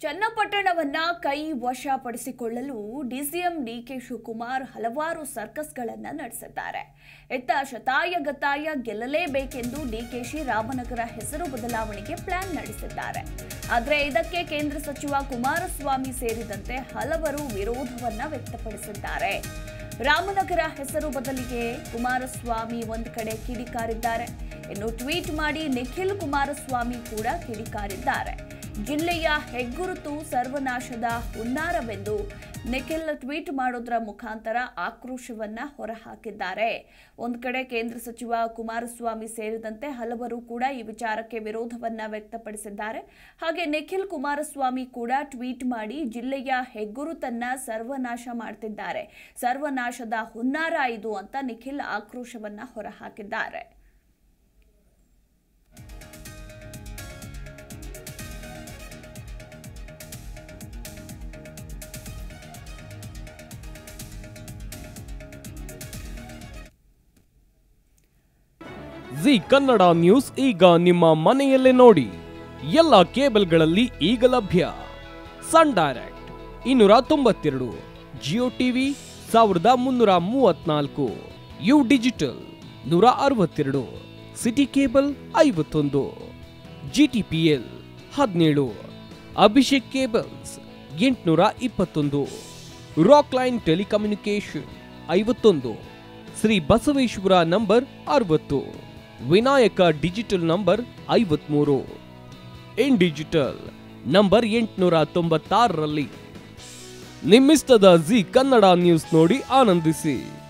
ಚನ್ನಪಟ್ಟಣವನ್ನ ಕೈ ವಶಪಡಿಸಿಕೊಳ್ಳಲು DCM DK Shivakumar ಹಲವಾರು ಸರ್ಕಸ್ಗಳನ್ನ ನಡೆಸಿದ್ದಾರೆ ಇತ್ತ ಶತಾಯ ಗತಾಯ ಗೆಲ್ಲಲೇಬೇಕೆಂದು ಡಿಕೆಶಿ ರಾಮನಗರ ಹೆಸರು ಬದಲಾವಣೆಗೆ ಪ್ಲಾನ್ ನಡೆಸಿದ್ದಾರೆ ಆದರೆ ಇದಕ್ಕೆ ಕೇಂದ್ರ ಸಚಿವ ಕುಮಾರಸ್ವಾಮಿ ಸೇರಿದಂತೆ ಹಲವರು ವಿರೋಧವನ್ನ ವ್ಯಕ್ತಪಡಿಸಿದ್ದಾರೆ ರಾಮನಗರ ಹೆಸರು ಬದಲಿಗೆ ಕುಮಾರಸ್ವಾಮಿ ಒಂದ್ ಕಡೆ ಕಿಡಿಕಾರಿದ್ದಾರೆ ಇನ್ನು ಟ್ವೀಟ್ ಮಾಡಿ ನಿಖಿಲ್ ಕುಮಾರಸ್ವಾಮಿ ಕೂಡ ಕಿಡಿಕಾರಿದ್ದಾರೆ ಜಿಲ್ಲೆಯ ಹೆಗ್ಗುರುತು ಸರ್ವನಾಶದ ಹುನ್ನಾರವೆಂದು ನಿಖಿಲ್ ಟ್ವೀಟ್ ಮಾಡೋದ್ರ ಮುಖಾಂತರ ಆಕ್ರೋಶವನ್ನ ಹೊರಹಾಕಿದ್ದಾರೆ ಒಂದ್ ಕಡೆ ಕೇಂದ್ರ ಸಚಿವ ಕುಮಾರಸ್ವಾಮಿ ಸೇರಿದಂತೆ ಹಲವರು ಕೂಡ ಈ ವಿಚಾರಕ್ಕೆ ವಿರೋಧವನ್ನ ವ್ಯಕ್ತಪಡಿಸಿದ್ದಾರೆ ಹಾಗೆ ನಿಖಿಲ್ ಕುಮಾರಸ್ವಾಮಿ ಕೂಡ ಟ್ವೀಟ್ ಮಾಡಿ ಜಿಲ್ಲೆಯ ಹೆಗ್ಗುರುತನ್ನ ಸರ್ವನಾಶ ಮಾಡ್ತಿದ್ದಾರೆ ಸರ್ವನಾಶದ ಹುನ್ನಾರ ಇದು ಅಂತ ನಿಖಿಲ್ ಆಕ್ರೋಶವನ್ನ ಹೊರಹಾಕಿದ್ದಾರೆ ಜಿ ಕನ್ನಡ ನ್ಯೂಸ್ ಈಗ ನಿಮ್ಮ ಮನೆಯಲ್ಲೇ ನೋಡಿ ಎಲ್ಲ ಕೇಬಲ್ಗಳಲ್ಲಿ ಈಗ ಲಭ್ಯ ಸನ್ ಡೈರೆಕ್ಟ್ ಇನ್ನೂರ ತೊಂಬತ್ತೆರಡು ಜಿಯೋ ಟಿವಿ ಸಾವಿರದ ಮುನ್ನೂರ ಮೂವತ್ನಾಲ್ಕು ಯು ಡಿಜಿಟಲ್ ನೂರ ಅರವತ್ತೆರಡು ಸಿಟಿ ಕೇಬಲ್ ಐವತ್ತೊಂದು ಜಿ ಟಿ ಪಿ ಎಲ್ ಹದಿನೇಳು ಅಭಿಷೇಕ್ ಕೇಬಲ್ಸ್ ಎಂಟುನೂರ ಇಪ್ಪತ್ತೊಂದು ರಾಕ್ ಲೈನ್ ಟೆಲಿಕಮ್ಯುನಿಕೇಶನ್ ಐವತ್ತೊಂದು ಶ್ರೀ ಬಸವೇಶ್ವರ ನಂಬರ್ ಅರವತ್ತು ವಿನಾಯಕ ಡಿಜಿಟಲ್ ನಂಬರ್ ಐವತ್ಮೂರು ಇನ್ ಡಿಜಿಟಲ್ ನಂಬರ್ ಎಂಟುನೂರ ತೊಂಬತ್ತಾರರಲ್ಲಿ ನಿಮ್ಮಿಸ್ತದ ಜಿ ಕನ್ನಡ ನ್ಯೂಸ್ ನೋಡಿ ಆನಂದಿಸಿ